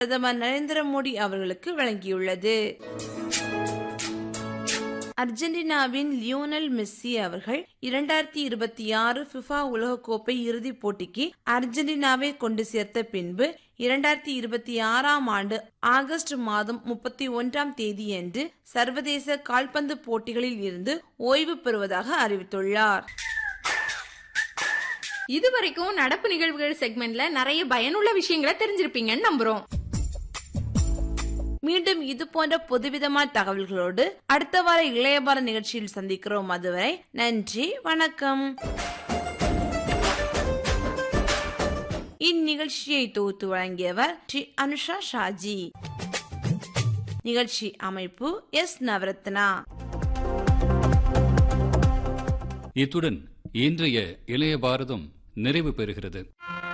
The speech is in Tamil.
பிரதமர் நரேந்திர மோடி அவர்களுக்கு வழங்கியுள்ளது அர்ஜென்டினாவின் லியோனல் மெஸ்ஸி அவர்கள் இரண்டாயிரத்தி இருபத்தி ஆறு பிஃபா உலகக்கோப்பை இறுதிப் போட்டிக்கு அர்ஜென்டினாவை கொண்டு சேர்த்த பின்பு இரண்டாயிரத்தி இருபத்தி ஆறாம் ஆண்டு ஆகஸ்ட் மாதம் முப்பத்தி ஒன்றாம் தேதியன்று சர்வதேச கால்பந்து போட்டிகளில் இருந்து ஓய்வு பெறுவதாக அறிவித்துள்ளார் இதுவரைக்கும் நடப்பு நிகழ்வுகள் செக்மெண்ட்ல நிறைய பயனுள்ள விஷயங்களை தெரிஞ்சிருப்பீங்கன்னு நம்புறோம் மீண்டும் இது போன்ற புதுவிதமான தகவல்களோடு அடுத்த வார இளையபார நிகழ்ச்சியில் சந்திக்கிறோம் அதுவரை நன்றி வணக்கம் இந்நிகழ்ச்சியை தொகுத்து வழங்கியவர் ஸ்ரீ அனுஷா ஷாஜி நிகழ்ச்சி அமைப்பு எஸ் நவரத்னா இத்துடன் இன்றைய இளைய பாரதம் நிறைவு பெறுகிறது